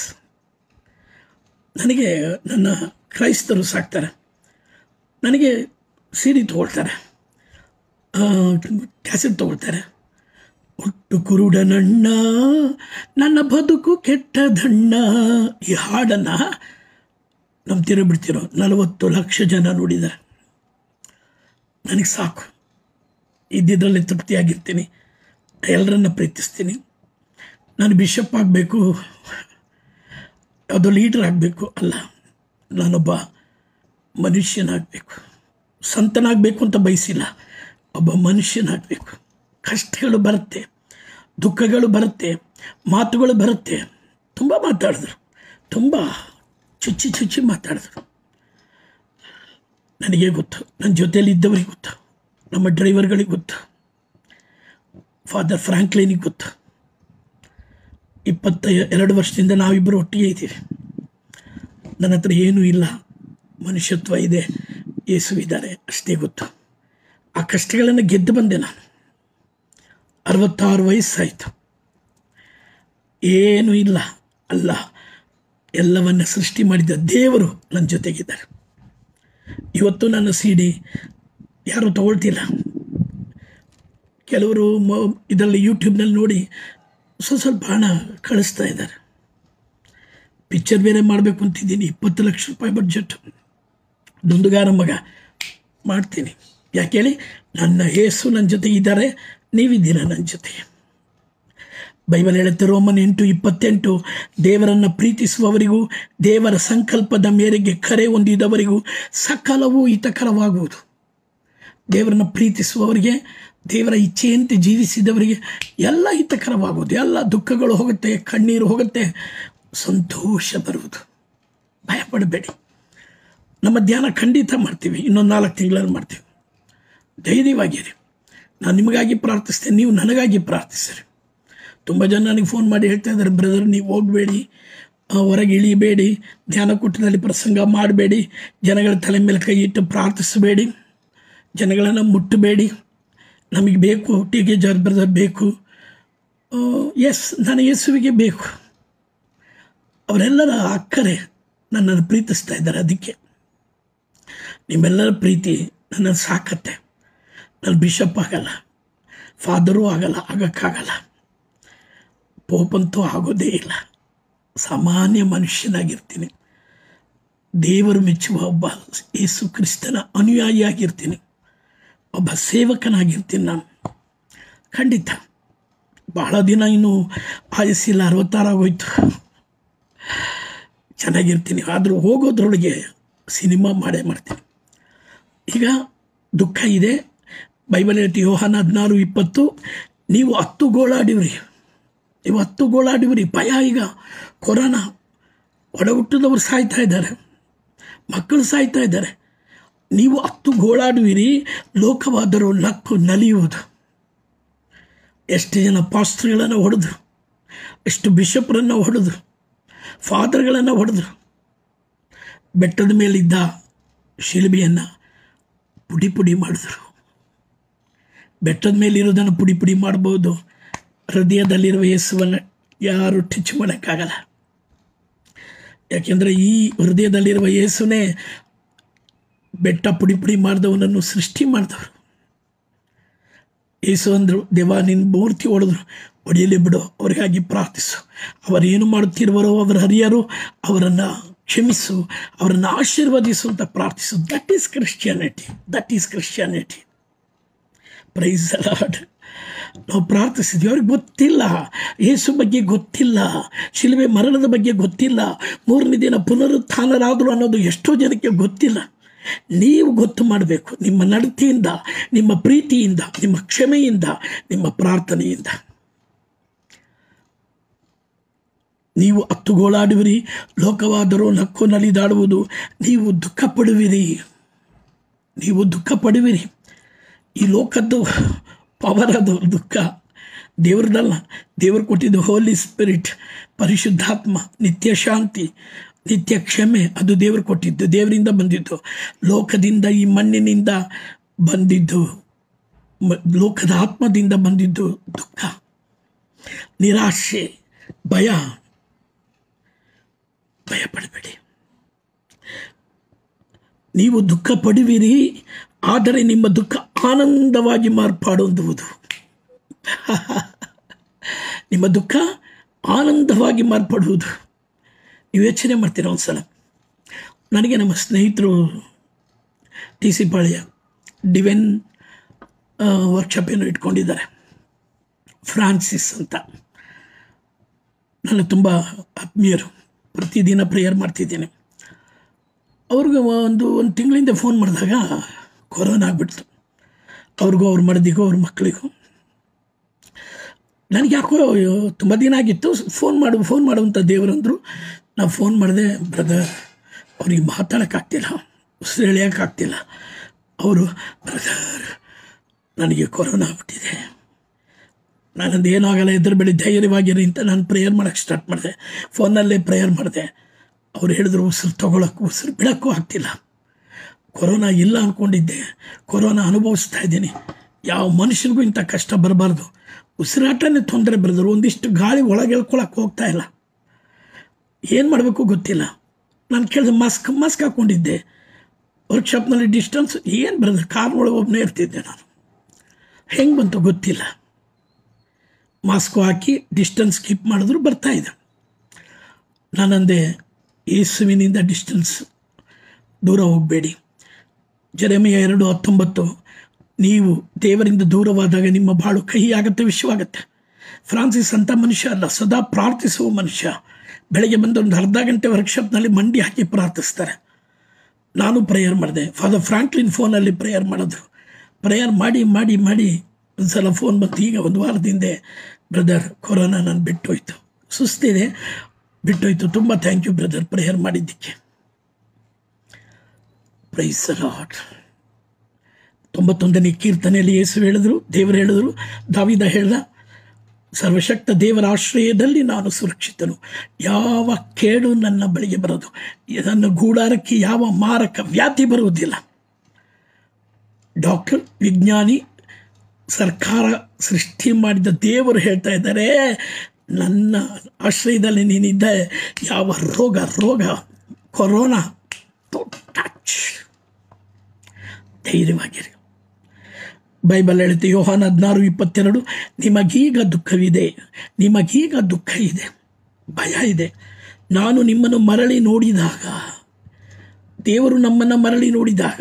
ನನಗೆ ನನ್ನ ಕ್ರೈಸ್ತರು ಸಾಕ್ತಾರೆ ನನಗೆ ಸೀರೆ ತೊಗೊಳ್ತಾರೆ ಕ್ಯಾಸೆಟ್ ತೊಗೊಳ್ತಾರೆ ಒಟ್ಟು ಕುರುಡನಣ್ಣ ನನ್ನ ಬದುಕು ಕೆಟ್ಟದಣ್ಣ ಈ ಹಾಡನ್ನು ನಂಬ್ತಿರೋ ಬಿಡ್ತಿರೋ ನಲವತ್ತು ಲಕ್ಷ ಜನ ನೋಡಿದ್ದಾರೆ ನನಗೆ ಸಾಕು ಇದ್ದಿದ್ರಲ್ಲಿ ತೃಪ್ತಿಯಾಗಿರ್ತೀನಿ ಎಲ್ಲರನ್ನ ಪ್ರೀತಿಸ್ತೀನಿ ನಾನು ಬಿಷಪ್ ಆಗಬೇಕು ಯಾವುದೋ ಲೀಡರ್ ಆಗಬೇಕು ಅಲ್ಲ ನಾನೊಬ್ಬ ಮನುಷ್ಯನಾಗಬೇಕು ಸಂತನಾಗಬೇಕು ಅಂತ ಬಯಸಿಲ್ಲ ಒಬ್ಬ ಮನುಷ್ಯನಾಗಬೇಕು ಕಷ್ಟಗಳು ಬರುತ್ತೆ ದುಃಖಗಳು ಬರುತ್ತೆ ಮಾತುಗಳು ಬರುತ್ತೆ ತುಂಬ ಮಾತಾಡಿದ್ರು ತುಂಬ ಚುಚ್ಚಿ ಚುಚ್ಚಿ ಮಾತಾಡಿದ್ರು ನನಗೆ ಗೊತ್ತು ನನ್ನ ಜೊತೆಯಲ್ಲಿ ಇದ್ದವರಿಗೆ ಗೊತ್ತು ನಮ್ಮ ಡ್ರೈವರ್ಗಳಿಗೆ ಗೊತ್ತು ಫಾದರ್ ಫ್ರಾಂಕ್ಲಿನಿಗೆ ಗೊತ್ತು ಇಪ್ಪತ್ತ ಎರಡು ವರ್ಷದಿಂದ ನಾವಿಬ್ಬರು ಒಟ್ಟಿಗೆ ಇದ್ದೀವಿ ನನ್ನ ಹತ್ರ ಏನೂ ಇಲ್ಲ ಮನುಷ್ಯತ್ವ ಇದೆ ಯೇಸು ಇದ್ದಾರೆ ಅಷ್ಟೇ ಗೊತ್ತು ಆ ಕಷ್ಟಗಳನ್ನು ಗೆದ್ದು ಬಂದೆ ನಾನು ಅರವತ್ತಾರು ವಯಸ್ಸಾಯಿತು ಏನೂ ಇಲ್ಲ ಅಲ್ಲ ಎಲ್ಲವನ್ನ ಸೃಷ್ಟಿ ಮಾಡಿದ ದೇವರು ನನ್ನ ಜೊತೆಗಿದ್ದಾರೆ ಇವತ್ತು ನನ್ನ ಸಿ ಡಿ ಯಾರೂ ತಗೊಳ್ತಿಲ್ಲ ಕೆಲವರು ಮ ಇದರಲ್ಲಿ ಯೂಟ್ಯೂಬ್ನಲ್ಲಿ ನೋಡಿ ಸ್ವಲ್ಪ ಸ್ವಲ್ಪ ಹಣ ಕಳಿಸ್ತಾ ಇದ್ದಾರೆ ಪಿಕ್ಚರ್ ಬೇರೆ ಮಾಡಬೇಕು ಅಂತಿದ್ದೀನಿ ಇಪ್ಪತ್ತು ಲಕ್ಷ ರೂಪಾಯಿ ಬಡ್ಜೆಟ್ ದುಂದುಗಾರ ಮಗ ಮಾಡ್ತೀನಿ ಯಾಕೆ ಹೇಳಿ ನನ್ನ ಏಸು ನನ್ನ ಜೊತೆ ಇದ್ದಾರೆ ನೀವಿದ್ದೀರಾ ನನ್ನ ಜೊತೆ ಬೈಬಲ್ ಹೇಳುತ್ತೆ ರೋಮನ್ ಎಂಟು ಇಪ್ಪತ್ತೆಂಟು ದೇವರನ್ನು ಪ್ರೀತಿಸುವವರಿಗೂ ದೇವರ ಸಂಕಲ್ಪದ ಮೇರೆಗೆ ಕರೆ ಹೊಂದಿದವರಿಗೂ ಸಕಲವೂ ಹಿತಕರವಾಗುವುದು ದೇವರನ್ನು ಪ್ರೀತಿಸುವವರಿಗೆ ದೇವರ ಇಚ್ಛೆಯಂತೆ ಜೀವಿಸಿದವರಿಗೆ ಎಲ್ಲ ಹಿತಕರವಾಗುವುದು ಎಲ್ಲ ದುಃಖಗಳು ಹೋಗುತ್ತೆ ಕಣ್ಣೀರು ಹೋಗುತ್ತೆ ಸಂತೋಷ ಬರುವುದು ಭಯಪಡಬೇಡಿ ನಮ್ಮ ಧ್ಯಾನ ಖಂಡಿತ ಮಾಡ್ತೀವಿ ಇನ್ನೊಂದು ನಾಲ್ಕು ತಿಂಗಳಲ್ಲಿ ಮಾಡ್ತೀವಿ ಧೈರ್ಯವಾಗಿರಿ ನಾನು ನಿಮಗಾಗಿ ಪ್ರಾರ್ಥಿಸ್ತೇನೆ ನೀವು ನನಗಾಗಿ ಪ್ರಾರ್ಥಿಸಿರಿ ತುಂಬ ಜನ ನನಗೆ ಫೋನ್ ಮಾಡಿ ಹೇಳ್ತಾ ಇದ್ದಾರೆ ಬ್ರದರ್ ನೀವು ಹೋಗಬೇಡಿ ಹೊರಗೆ ಇಳಿಬೇಡಿ ಧ್ಯಾನ ಕೂಟದಲ್ಲಿ ಪ್ರಸಂಗ ಮಾಡಬೇಡಿ ಜನಗಳ ತಲೆ ಮೇಲೆ ಕೈ ಇಟ್ಟು ಪ್ರಾರ್ಥಿಸಬೇಡಿ ಜನಗಳನ್ನು ಮುಟ್ಟಬೇಡಿ ನಮಗೆ ಬೇಕು ಟಿ ಕೆ ಜಾರ್ ಬ್ರದರ್ ಬೇಕು ಎಸ್ ನನ್ನ ಯೇಸುವಿಗೆ ಬೇಕು ಅವರೆಲ್ಲರ ಅಕ್ಕರೆ ನನ್ನನ್ನು ಪ್ರೀತಿಸ್ತಾ ಇದ್ದಾರೆ ಅದಕ್ಕೆ ನಿಮ್ಮೆಲ್ಲರ ಪ್ರೀತಿ ನನ್ನನ್ನು ಸಾಕತ್ತೆ ನಾನು ಬಿಷಪ್ ಆಗಲ್ಲ ಫಾದರು ಆಗಲ್ಲ ಆಗಕ್ಕಾಗಲ್ಲ ಪೋಪಂತೂ ಆಗೋದೇ ಇಲ್ಲ ಸಾಮಾನ್ಯ ಮನುಷ್ಯನಾಗಿರ್ತೀನಿ ದೇವರು ಮೆಚ್ಚುವ ಒಬ್ಬ ಯೇಸು ಕ್ರಿಸ್ತನ ಅನುಯಾಯಿಯಾಗಿರ್ತೀನಿ ಒಬ್ಬ ಸೇವಕನಾಗಿರ್ತೀನಿ ನಾನು ಖಂಡಿತ ಬಹಳ ದಿನ ಇನ್ನೂ ಆಯಸ್ಸಿಲ್ಲ ಅರವತ್ತಾರಾಗೋಯ್ತು ಚೆನ್ನಾಗಿರ್ತೀನಿ ಆದರೂ ಹೋಗೋದ್ರೊಳಗೆ ಸಿನಿಮಾ ಮಾಡೇ ಮಾಡ್ತೀನಿ ಈಗ ದುಃಖ ಇದೆ ಬೈಬಲ್ ಹೇಳ್ತಿ ಯೋಹಾನ ಹದಿನಾರು ಇಪ್ಪತ್ತು ನೀವು ಹತ್ತು ಗೋಳಾಡಿವ್ರಿ ನೀವು ಹತ್ತು ಗೋಳಾಡಿವ್ರಿ ಭಯ ಈಗ ಕೊರೋನಾ ಒಡ ಹುಟ್ಟಿದವರು ಸಾಯ್ತಾ ಇದ್ದಾರೆ ಮಕ್ಕಳು ಸಾಯ್ತಾ ಇದ್ದಾರೆ ನೀವು ಹತ್ತು ಗೋಳಾಡುವಿರಿ ಲೋಕವಾದರೂ ನಕ್ಕು ನಲಿಯುವುದು ಎಷ್ಟು ಜನ ಪಾಸ್ಟ್ರುಗಳನ್ನು ಹೊಡೆದ್ರು ಎಷ್ಟು ಬಿಷಪ್ರನ್ನು ಹೊಡೆದ್ರು ಫಾದರ್ಗಳನ್ನು ಹೊಡೆದ್ರು ಬೆಟ್ಟದ ಮೇಲಿದ್ದ ಶಿಲ್ಬೆಯನ್ನು ಪುಡಿ ಪುಡಿ ಮಾಡಿದ್ರು ಬೆಟ್ಟದ ಮೇಲಿರೋದನ್ನು ಪುಡಿ ಪುಡಿ ಮಾಡ್ಬೋದು ಹೃದಯದಲ್ಲಿರುವ ಯೇಸುವನ್ನು ಯಾರು ಟಚ್ ಮಾಡೋಕ್ಕಾಗಲ್ಲ ಯಾಕೆಂದರೆ ಈ ಹೃದಯದಲ್ಲಿರುವ ಯೇಸುನೇ ಬೆಟ್ಟ ಪುಡಿ ಪುಡಿ ಮಾಡಿದವನನ್ನು ಸೃಷ್ಟಿ ಮಾಡಿದವರು ಯೇಸು ಅಂದರು ದೇವ ನಿನ್ನ ಮೂರ್ತಿ ಹೊಡೆದ್ರು ಹೊಡೆಯಲಿ ಬಿಡು ಅವರಿಗಾಗಿ ಪ್ರಾರ್ಥಿಸು ಅವರೇನು ಮಾಡುತ್ತಿರುವರೋ ಅವರ ಹರಿಯರು ಅವರನ್ನು ಕ್ಷಮಿಸು ಅವರನ್ನು ಆಶೀರ್ವದಿಸು ಅಂತ ಪ್ರಾರ್ಥಿಸು that is Christianity that is Christianity praise Lord ನಾವು ಪ್ರಾರ್ಥಿಸಿದ್ವಿ ಅವ್ರಿಗೆ ಗೊತ್ತಿಲ್ಲ ಯೇಸು ಬಗ್ಗೆ ಗೊತ್ತಿಲ್ಲ ಶಿಲುಬೆ ಮರಣದ ಬಗ್ಗೆ ಗೊತ್ತಿಲ್ಲ ಮೂರನೇ ದಿನ ಪುನರುತ್ಥಾನರಾದರು ಅನ್ನೋದು ಎಷ್ಟೋ ಜನಕ್ಕೆ ಗೊತ್ತಿಲ್ಲ ನೀವು ಗೊತ್ತು ಮಾಡಬೇಕು ನಿಮ್ಮ ನಡತೆಯಿಂದ ನಿಮ್ಮ ಪ್ರೀತಿಯಿಂದ ನಿಮ್ಮ ಕ್ಷಮೆಯಿಂದ ನಿಮ್ಮ ಪ್ರಾರ್ಥನೆಯಿಂದ ನೀವು ಹತ್ತು ಗೋಳಾಡುವಿರಿ ಲೋಕವಾದರೂ ನಕ್ಕು ನಲಿದಾಡುವುದು ನೀವು ದುಃಖ ಪಡುವಿರಿ ನೀವು ದುಃಖ ಪಡುವಿರಿ ಈ ಲೋಕದ್ದು ಪವರ್ ಅದು ದುಃಖ ದೇವ್ರದಲ್ಲ ದೇವರು ಕೊಟ್ಟಿದ್ದು ಹೋಲಿ ಸ್ಪಿರಿಟ್ ಪರಿಶುದ್ಧಾತ್ಮ ನಿತ್ಯ ಶಾಂತಿ ನಿತ್ಯ ಕ್ಷಮೆ ಅದು ದೇವರು ಕೊಟ್ಟಿದ್ದು ದೇವರಿಂದ ಬಂದಿದ್ದು ಲೋಕದಿಂದ ಈ ಮಣ್ಣಿನಿಂದ ಬಂದಿದ್ದು ಮ- ಲೋಕದ ಆತ್ಮದಿಂದ ಬಂದಿದ್ದು ದುಃಖ ನಿರಾಶೆ ಭಯ ಭಯ ಪಡಬೇಡಿ ನೀವು ದುಃಖ ಪಡುವಿರಿ ಆದರೆ ನಿಮ್ಮ ದುಃಖ ಆನಂದವಾಗಿ ಮಾರ್ಪಾಡೊಂದುವುದು ನಿಮ್ಮ ದುಃಖ ಆನಂದವಾಗಿ ಮಾರ್ಪಡುವುದು ನೀವು ಯೋಚನೆ ಮಾಡ್ತೀರ ಒಂದು ಸಲ ನನಗೆ ನಮ್ಮ ಸ್ನೇಹಿತರು T C Palya divine workshop ಏನೋ ಇಟ್ಕೊಂಡಿದ್ದಾರೆ ಫ್ರಾನ್ಸಿಸ್ ಅಂತ ನನಗೆ ತುಂಬ ಆತ್ಮೀಯರು ಪ್ರತಿದಿನ ಪ್ರೇಯರ್ ಮಾಡ್ತಿದ್ದೇನೆ ಅವ್ರಿಗೆ ಒಂದು ಒಂದು ತಿಂಗಳಿಂದ ಫೋನ್ ಮಾಡಿದಾಗ ಕೊರೋನಾ ಆಗ್ಬಿಡ್ತು ಅವ್ರಿಗೂ ಅವ್ರ ಮಡದಿಗೂ ಅವ್ರ ಮಕ್ಕಳಿಗೂ ನನಗೆ ಯಾಕೋ ತುಂಬ ದಿನ ಆಗಿತ್ತು ಫೋನ್ ಮಾಡು ಫೋನ್ ಮಾಡುವಂಥ ದೇವರಂದರು ನಾವು ಫೋನ್ ಮಾಡಿದೆ ಬ್ರದರ್ ಅವ್ರಿಗೆ ಮಾತಾಡೋಕ್ಕಾಗ್ತಿಲ್ಲ ಉಸಿರು ಎಳೆಯೋಕ್ಕಾಗ್ತಿಲ್ಲ ಅವರು ಬ್ರದರ್ ನನಗೆ ಕೊರೋನಾ ಆಗ್ಬಿಟ್ಟಿದೆ ನಾನಂದು ಏನೂ ಆಗಲ್ಲ ಎದುರು ಬೆಳಿ ಧೈರ್ಯವಾಗಿರಿ ಅಂತ ನಾನು ಪ್ರೇಯರ್ ಮಾಡೋಕ್ಕೆ ಸ್ಟಾರ್ಟ್ ಮಾಡಿದೆ ಫೋನಲ್ಲೇ ಪ್ರೇಯರ್ ಮಾಡಿದೆ ಅವ್ರು ಹೇಳಿದ್ರು ಉಸಿರು ತೊಗೊಳಕ್ಕೂ ಉಸಿರು ಬಿಡೋಕ್ಕೂ ಆಗ್ತಿಲ್ಲ ಕೊರೋನಾ ಇಲ್ಲ ಅಂದ್ಕೊಂಡಿದ್ದೆ ಕೊರೋನಾ ಅನುಭವಿಸ್ತಾ ಇದ್ದೀನಿ ಯಾವ ಮನುಷ್ಯನಿಗೂ ಇಂಥ ಕಷ್ಟ ಬರಬಾರ್ದು ಉಸಿರಾಟನೇ ತೊಂದರೆ ಬರೆದ್ರು ಒಂದಿಷ್ಟು ಗಾಳಿ ಒಳಗೆ ಎಳ್ಕೊಳಕ್ಕೆ ಹೋಗ್ತಾ ಇಲ್ಲ ಏನು ಮಾಡಬೇಕು ಗೊತ್ತಿಲ್ಲ ನಾನು ಕೇಳಿದೆ ಮಾಸ್ಕ್ ಮಾಸ್ಕ್ ಹಾಕ್ಕೊಂಡಿದ್ದೆ ವರ್ಕ್ಶಾಪ್ನಲ್ಲಿ ಡಿಸ್ಟೆನ್ಸ್ ಏನು ಬರೋದು ಕಾರ್ನೊಳಗೆ ಒಬ್ಬನೇ ಇರ್ತಿದ್ದೆ ನಾನು ಹೆಂಗೆ ಬಂತು ಗೊತ್ತಿಲ್ಲ ಮಾಸ್ಕು ಹಾಕಿ ಡಿಸ್ಟೆನ್ಸ್ ಕೀಪ್ ಮಾಡಿದ್ರು ಬರ್ತಾಯಿದೆ ನಾನಂದೆ ಯೇಸುವಿನಿಂದ ಡಿಸ್ಟೆನ್ಸ್ ದೂರ ಹೋಗಬೇಡಿ ಜರೆಮೆಯ ಎರಡು ಹತ್ತೊಂಬತ್ತು ನೀವು ದೇವರಿಂದ ದೂರವಾದಾಗ ನಿಮ್ಮ ಬಾಳು ಕಹಿ ಆಗುತ್ತೆ ವಿಷವಾಗುತ್ತೆ ಫ್ರಾನ್ಸಿಸ್ ಅಂತ ಮನುಷ್ಯ ಅಲ್ಲ ಸದಾ ಪ್ರಾರ್ಥಿಸುವ ಮನುಷ್ಯ ಬೆಳಗ್ಗೆ ಬಂದು ಒಂದು ಅರ್ಧ ಗಂಟೆ ವರ್ಕ್ಶಾಪ್ನಲ್ಲಿ ಮಂಡಿ ಹಾಕಿ ಪ್ರಾರ್ಥಿಸ್ತಾರೆ ನಾನು ಪ್ರೇಯರ್ ಮಾಡಿದೆ ಫಾದರ್ ಫ್ರಾಂಕ್ಲಿನ್ ಫೋನಲ್ಲಿ ಪ್ರೇಯರ್ ಮಾಡಿದ್ರು ಪ್ರೇಯರ್ ಮಾಡಿ ಮಾಡಿ ಮಾಡಿ ಒಂದು ಸಲ ಫೋನ್ ಬಂತು ಈಗ ಒಂದು ವಾರದಿಂದ ಬ್ರದರ್ ಕೊರೋನಾ ನಾನು ಬಿಟ್ಟೋಯ್ತು ಸುಸ್ತಿದೆ ಬಿಟ್ಟೋಯ್ತು ತುಂಬ ಥ್ಯಾಂಕ್ ಯು ಬ್ರದರ್ ಪ್ರೇಯರ್ ಮಾಡಿದ್ದಕ್ಕೆ ಪ್ರೈಸ್ ಲಾಟ್ ತೊಂಬತ್ತೊಂದನೇ ಕೀರ್ತನೆಯಲ್ಲಿ ಯೇಸು ಹೇಳಿದ್ರು ದೇವರು ಹೇಳಿದ್ರು ದಾವಿದ ಹೇಳ್ದ ಸರ್ವಶಕ್ತ ದೇವರ ಆಶ್ರಯದಲ್ಲಿ ನಾನು ಸುರಕ್ಷಿತನು ಯಾವ ಕೇಡು ನನ್ನ ಬಳಿಗೆ ಬರೋದು ನನ್ನ ಗೂಡಾರಕ್ಕೆ ಯಾವ ಮಾರಕ ವ್ಯಾಧಿ ಬರುವುದಿಲ್ಲ ಡಾಕ್ಟರ್ ವಿಜ್ಞಾನಿ ಸರ್ಕಾರ ಸೃಷ್ಟಿ ಮಾಡಿದ ದೇವರು ಹೇಳ್ತಾ ಇದ್ದಾರೆ ನನ್ನ ಆಶ್ರಯದಲ್ಲಿ ನೀನಿದ್ದೆ ಯಾವ ರೋಗ ರೋಗ ಕೊರೋನಾ ಟಚ್ ಧೈರ್ಯವಾಗಿರಿ ಬೈಬಲ್ ಹೇಳುತ್ತೆ ಯೋಹಾನ ಹದಿನಾರು ಇಪ್ಪತ್ತೆರಡು ನಿಮಗೀಗ ದುಃಖವಿದೆ ನಿಮಗೀಗ ದುಃಖ ಇದೆ ಭಯ ಇದೆ ನಾನು ನಿಮ್ಮನ್ನು ಮರಳಿ ನೋಡಿದಾಗ ದೇವರು ನಮ್ಮನ್ನು ಮರಳಿ ನೋಡಿದಾಗ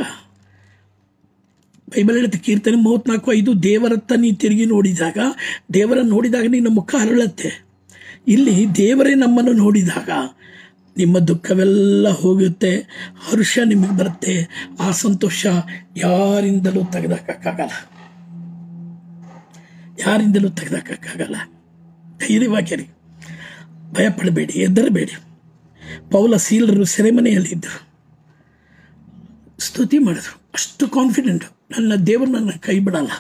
ಬೈಬಲ್ ಹೇಳುತ್ತೆ ಕೀರ್ತನೆ ಮೂವತ್ನಾಲ್ಕು ಐದು ದೇವರತ್ತ ನೀ ತಿರುಗಿ ನೋಡಿದಾಗ ದೇವರನ್ನು ನೋಡಿದಾಗ ನಿನ್ನ ಮುಖ ಅರಳುತ್ತೆ ಇಲ್ಲಿ ದೇವರೇ ನಮ್ಮನ್ನು ನೋಡಿದಾಗ ನಿಮ್ಮ ದುಃಖವೆಲ್ಲ ಹೋಗುತ್ತೆ ಹರ್ಷ ನಿಮಗೆ ಬರುತ್ತೆ ಆ ಸಂತೋಷ ಯಾರಿಂದಲೂ ತೆಗೆದಾಕಕ್ಕಾಗಲ್ಲ ಯಾರಿಂದಲೂ ತೆಗೆದಾಕಕ್ಕಾಗಲ್ಲ ಧೈರ್ಯವಾಗಿರಿ ಭಯಪಡಬೇಡಿ ಎದ್ದರಬೇಡಿ ಪೌಲ ಸೀಲರು ಸೆರೆಮನೆಯಲ್ಲಿದ್ದರು ಸ್ತುತಿ ಮಾಡಿದ್ರು ಅಷ್ಟು ಕಾನ್ಫಿಡೆಂಟ್ ನನ್ನ ದೇವರು ನನ್ನ ಕೈ ಬಿಡಲ್ಲ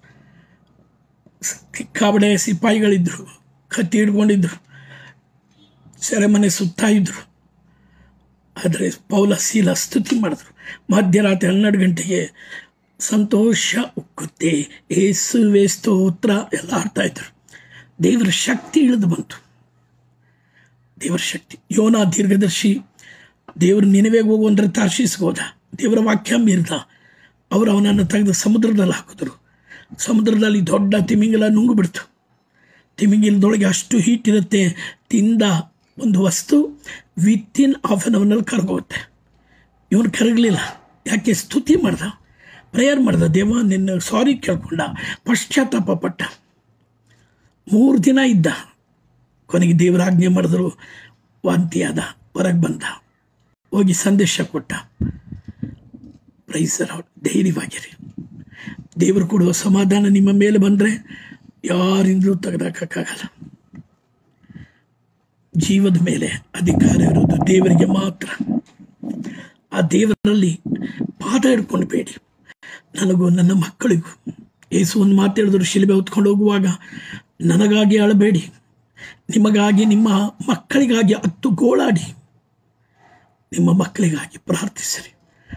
ಸಿಕ್ಕಾಬಡೆ ಸಿಪಾಯಿಗಳಿದ್ದರು ಕತ್ತಿ ಹಿಡ್ಕೊಂಡಿದ್ರು ಸೆರೆಮನೆ ಸುತ್ತಾ ಇದ್ರು ಆದರೆ ಪೌಲ ಶೀಲ ಸ್ತುತಿ ಮಾಡಿದ್ರು ಮಧ್ಯರಾತ್ರಿ ಹನ್ನೆರಡು ಗಂಟೆಗೆ ಸಂತೋಷ ಉಕ್ಕುತ್ತೆ ಏಸುವೆ ಸ್ತೋತ್ರ ಎಲ್ಲ ಆಡ್ತಾ ಇದ್ರು ದೇವರ ಶಕ್ತಿ ಇಳಿದು ಬಂತು ದೇವರ ಶಕ್ತಿ ಯೋನ ದೀರ್ಘದರ್ಶಿ ದೇವರು ನಿನವೆಗೆ ಹೋಗುವಂದ್ರೆ ತಾರ್ಶಿಸ್ಬೋದ ದೇವರ ವಾಕ್ಯ ಮೀರ್ದ ಅವರು ಅವನನ್ನು ತೆಗೆದು ಸಮುದ್ರದಲ್ಲಿ ಹಾಕಿದ್ರು ಸಮುದ್ರದಲ್ಲಿ ದೊಡ್ಡ ತಿಮಿಂಗಲ ನುಂಗು ಬಿಡ್ತು ತಿಮಿಂಗಿಲದೊಳಗೆ ಅಷ್ಟು ಹೀಟ್ ಇರುತ್ತೆ ತಿಂದ ಒಂದು ವಸ್ತು ವಿತಿನ್ ಹಾಫ್ ಆನ್ ಅವರ್ನಲ್ಲಿ ಕರಗೋಗುತ್ತೆ ಇವನು ಕರಗಲಿಲ್ಲ ಯಾಕೆ ಸ್ತುತಿ ಮಾಡ್ದ ಪ್ರೇಯರ್ ಮಾಡ್ದ ದೇವ ನಿನ್ನ ಸಾರಿ ಕೇಳ್ಕೊಂಡ ಪಶ್ಚಾತ್ತಾಪ ಪಟ್ಟ ಮೂರು ದಿನ ಇದ್ದ ಕೊನೆಗೆ ದೇವರ ಆಜ್ಞೆ ಮಾಡಿದ್ರು ವಾಂತಿಯಾದ ಹೊರಗೆ ಬಂದ ಹೋಗಿ ಸಂದೇಶ ಕೊಟ್ಟ ಪ್ರೈಸರ್ ಧೈರ್ಯವಾಗಿರಿ ದೇವರು ಕೊಡುವ ಸಮಾಧಾನ ನಿಮ್ಮ ಮೇಲೆ ಬಂದರೆ ಯಾರಿಂದಲೂ ತೆಗೆದಾಕಕ್ಕಾಗಲ್ಲ ಜೀವದ ಮೇಲೆ ಅಧಿಕಾರ ಇರೋದು ದೇವರಿಗೆ ಮಾತ್ರ ಆ ದೇವರಲ್ಲಿ ಪಾದ ಹಿಡ್ಕೊಂಡು ಬೇಡಿ ನನಗೂ ನನ್ನ ಮಕ್ಕಳಿಗೂ ಏಸು ಒಂದು ಮಾತು ಹೇಳಿದ್ರು ಶಿಲ್ಬೆ ಹೊತ್ಕೊಂಡು ಹೋಗುವಾಗ ನನಗಾಗಿ ಅಳಬೇಡಿ ನಿಮಗಾಗಿ ನಿಮ್ಮ ಮಕ್ಕಳಿಗಾಗಿ ಹತ್ತು ಗೋಳಾಡಿ ನಿಮ್ಮ ಮಕ್ಕಳಿಗಾಗಿ ಪ್ರಾರ್ಥಿಸಿರಿ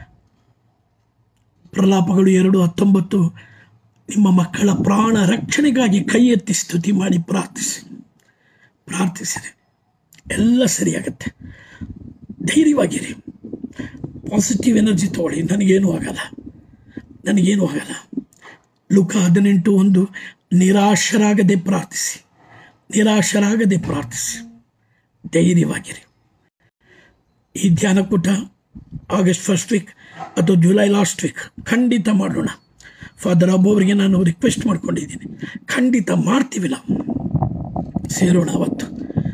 ಪ್ರಲಾಪಗಳು ಎರಡು ಹತ್ತೊಂಬತ್ತು ನಿಮ್ಮ ಮಕ್ಕಳ ಪ್ರಾಣ ರಕ್ಷಣೆಗಾಗಿ ಕೈ ಎತ್ತಿ ಸ್ತುತಿ ಮಾಡಿ ಪ್ರಾರ್ಥಿಸಿ ಪ್ರಾರ್ಥಿಸಿರಿ ಎಲ್ಲ ಸರಿಯಾಗತ್ತೆ ಧೈರ್ಯವಾಗಿರಿ ಪಾಸಿಟಿವ್ ಎನರ್ಜಿ ತಗೊಳ್ಳಿ ನನಗೇನು ಆಗಲ್ಲ ನನಗೇನು ಆಗಲ್ಲ ಲುಕ ಹದಿನೆಂಟು ಒಂದು ನಿರಾಶರಾಗದೆ ಪ್ರಾರ್ಥಿಸಿ ನಿರಾಶರಾಗದೆ ಪ್ರಾರ್ಥಿಸಿ ಧೈರ್ಯವಾಗಿರಿ ಈ ಧ್ಯಾನಕೂಟ ಆಗಸ್ಟ್ ಫಸ್ಟ್ ವೀಕ್ ಅಥವಾ ಜುಲೈ ಲಾಸ್ಟ್ ವೀಕ್ ಖಂಡಿತ ಮಾಡೋಣ ಫಾದರ್ ಅಬ್ಬೊವರಿಗೆ ನಾನು ರಿಕ್ವೆಸ್ಟ್ ಮಾಡ್ಕೊಂಡಿದ್ದೀನಿ ಖಂಡಿತ ಮಾಡ್ತೀವಿ ನಾವು ಸೇರೋಣ ಅವತ್ತು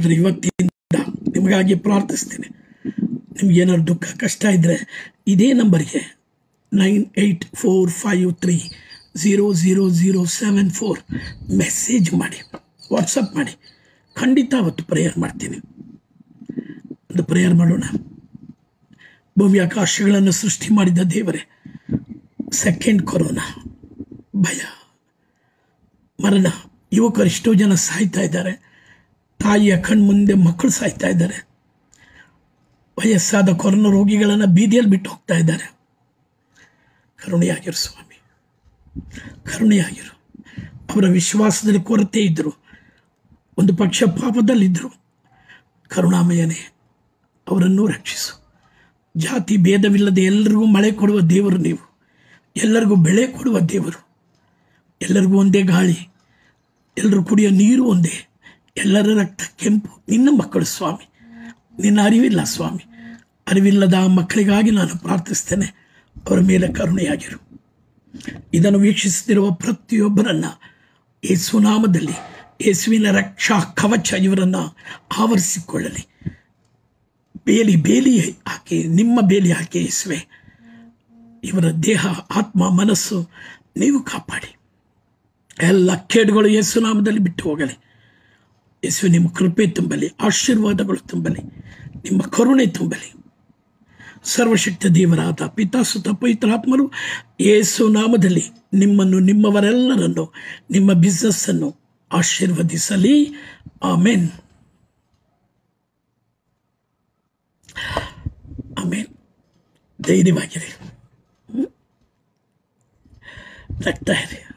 ಆದರೆ ಇವತ್ತಿನಿಂದ ನಿಮಗಾಗಿ ಪ್ರಾರ್ಥಿಸ್ತೇನೆ ನಿಮ್ಗೇನಾದ್ರು ದುಃಖ ಕಷ್ಟ ಇದ್ದರೆ ಇದೇ ನಂಬರ್ಗೆ nine eight four five three zero zero zero seven four message ಮಾಡಿ ವಾಟ್ಸಪ್ ಮಾಡಿ ಖಂಡಿತ ಅವತ್ತು ಪ್ರೇಯರ್ ಮಾಡ್ತೀನಿ ಒಂದು ಪ್ರೇಯರ್ ಮಾಡೋಣ ಭೂಮಿ ಆಕಾಶಗಳನ್ನು ಸೃಷ್ಟಿ ಮಾಡಿದ ದೇವರೇ ಸೆಕೆಂಡ್ ಕೊರೋನಾ ಭಯ ಮರಣ ಯುವಕರು ಎಷ್ಟೋ ಜನ ಸಾಯ್ತಾ ಇದ್ದಾರೆ ತಾಯಿಯ ಕಣ್ಮುಂದೆ ಮಕ್ಕಳು ಸಾಯ್ತಾ ಇದ್ದಾರೆ ವಯಸ್ಸಾದ ಕೊರೋನಾ ರೋಗಿಗಳನ್ನು ಬೀದಿಯಲ್ಲಿ ಬಿಟ್ಟು ಹೋಗ್ತಾ ಇದ್ದಾರೆ ಕರುಣೆಯಾಗಿರು ಸ್ವಾಮಿ ಕರುಣೆಯಾಗಿರು ಅವರ ವಿಶ್ವಾಸದಲ್ಲಿ ಕೊರತೆ ಇದ್ದರು ಒಂದು ಪಕ್ಷ ಪಾಪದಲ್ಲಿದ್ದರು ಕರುಣಾಮಯನೇ ಅವರನ್ನು ರಕ್ಷಿಸು ಜಾತಿ ಭೇದವಿಲ್ಲದೆ ಎಲ್ಲರಿಗೂ ಮಳೆ ಕೊಡುವ ದೇವರು ನೀವು ಎಲ್ಲರಿಗೂ ಬೆಳೆ ಕೊಡುವ ದೇವರು ಎಲ್ಲರಿಗೂ ಒಂದೇ ಗಾಳಿ ಎಲ್ಲರೂ ಕುಡಿಯೋ ನೀರು ಒಂದೇ ಎಲ್ಲರ ರಕ್ತ ಕೆಂಪು ನಿನ್ನ ಮಕ್ಕಳು ಸ್ವಾಮಿ ನಿನ್ನ ಅರಿವಿಲ್ಲ ಸ್ವಾಮಿ ಅರಿವಿಲ್ಲದ ಆ ಮಕ್ಕಳಿಗಾಗಿ ನಾನು ಪ್ರಾರ್ಥಿಸ್ತೇನೆ ಅವರ ಮೇಲೆ ಕರುಣೆಯಾಗಿರು ಇದನ್ನು ವೀಕ್ಷಿಸುತ್ತಿರುವ ಪ್ರತಿಯೊಬ್ಬರನ್ನ ಯೇಸುನಾಮದಲ್ಲಿ ಯೇಸುವಿನ ರಕ್ಷಾ ಕವಚ ಇವರನ್ನು ಆವರಿಸಿಕೊಳ್ಳಲಿ ಬೇಲಿ ಬೇಲಿ ಹಾಕಿ ನಿಮ್ಮ ಬೇಲಿ ಹಾಕಿ ಯೇಸುವೆ ಇವರ ದೇಹ ಆತ್ಮ ಮನಸ್ಸು ನೀವು ಕಾಪಾಡಿ ಎಲ್ಲ ಕೇಡುಗಳು ಯೇಸುನಾಮದಲ್ಲಿ ಬಿಟ್ಟು ಹೋಗಲಿ ಯೇಸು ನಿಮ್ಮ ಕೃಪೆ ತುಂಬಲಿ ಆಶೀರ್ವಾದಗಳು ತುಂಬಲಿ ನಿಮ್ಮ ಕರುಣೆ ತುಂಬಲಿ ಸರ್ವಶಕ್ತ ದೇವರಾದ ಪಿತಾಸುತ ಪವಿತ್ರಾತ್ಮರು ಯೇಸು ನಾಮದಲ್ಲಿ ನಿಮ್ಮನ್ನು ನಿಮ್ಮವರೆಲ್ಲರನ್ನು ನಿಮ್ಮ ಬಿಸ್ನೆಸ್ಸನ್ನು ಆಶೀರ್ವದಿಸಲಿ ಆಮೇನ್ ಆಮೇನ್ ಧೈರ್ಯವಾಗಿರಿ ಹ್ಮ್? ನಗ್ತಾ ಇರಿ